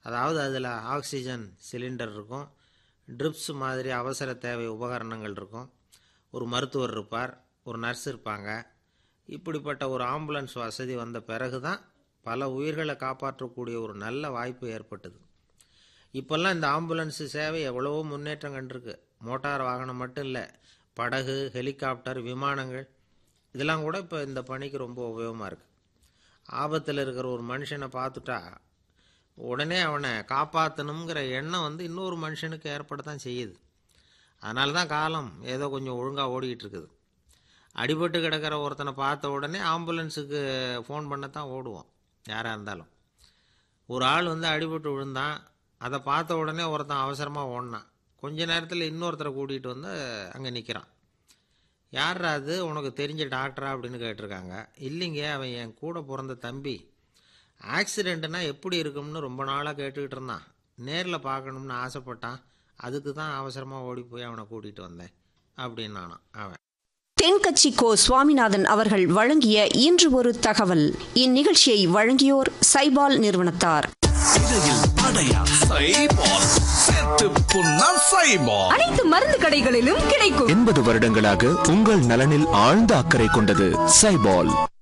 அதாவது அதில் oxygen cylinder இருக்கும் ட்ரிப்ஸ் மாதிரி அவசர தேவை உபகரணங்கள் இருக்கும் ஒரு மருத்துவர் இருப்பார் ஒரு நர்ஸ் இருப்பாங்க இப்படிப்பட்ட ஒரு ஆம்புலன்ஸ் வசதி வந்த பிறகு தான் பல உயிர்களை காப்பாற்றக்கூடிய ஒரு நல்ல வாய்ப்பு ஏற்பட்டது இப்போல்லாம் இந்த ஆம்புலன்ஸ் சேவை எவ்வளவோ முன்னேற்றம் கண்டிருக்கு மோட்டார் வாகனம் மட்டும் இல்லை படகு ஹெலிகாப்டர் விமானங்கள் இதெல்லாம் கூட இப்போ இந்த பணிக்கு ரொம்ப உபயோகமாக இருக்குது ஆபத்தில் இருக்கிற ஒரு மனுஷனை பார்த்துட்டா உடனே அவனை காப்பாற்றணுங்கிற எண்ணம் வந்து இன்னொரு மனுஷனுக்கு ஏற்பட தான் செய்யுது அதனால தான் காலம் ஏதோ கொஞ்சம் ஒழுங்காக ஓடிக்கிட்டு இருக்குது அடிபட்டு கிடக்கிற ஒருத்தனை பார்த்த உடனே ஆம்புலன்ஸுக்கு ஃபோன் பண்ண தான் ஓடுவோம் யாராக இருந்தாலும் ஒரு ஆள் வந்து அடிபட்டு விழுந்தான் அதை பார்த்த உடனே ஒருத்தன் அவசரமாக ஓடினான் கொஞ்ச நேரத்தில் இன்னொருத்தரை கூட்டிகிட்டு வந்து அங்கே நிற்கிறான் யார்ரா அது உனக்கு தெரிஞ்ச டாக்டரா அப்படின்னு கேட்டிருக்காங்க இல்லைங்க அவன் என் கூட பிறந்த தம்பி ஆக்சிடெண்ட்னா எப்படி இருக்கும்னு ரொம்ப நாளாக கேட்டுக்கிட்டு இருந்தான் நேரில் பார்க்கணும்னு ஆசைப்பட்டான் அதுக்கு தான் அவசரமாக ஓடி போய் அவனை கூட்டிகிட்டு வந்தேன் அப்படின்னு நானான் அவன் தென்கட்சி கோ சுவாமிநாதன் அவர்கள் வழங்கிய இன்று ஒரு தகவல் இந்நிகழ்ச்சியை வழங்கியோர் சைபால் நிறுவனத்தார் இடையில் அடையா சைபால் சேர்த்து புண்ணா சைபால் அனைத்து மருந்து கடைகளிலும் கிடைக்கும் எண்பது வருடங்களாக உங்கள் நலனில் ஆழ்ந்த அக்கறை கொண்டது சைபால்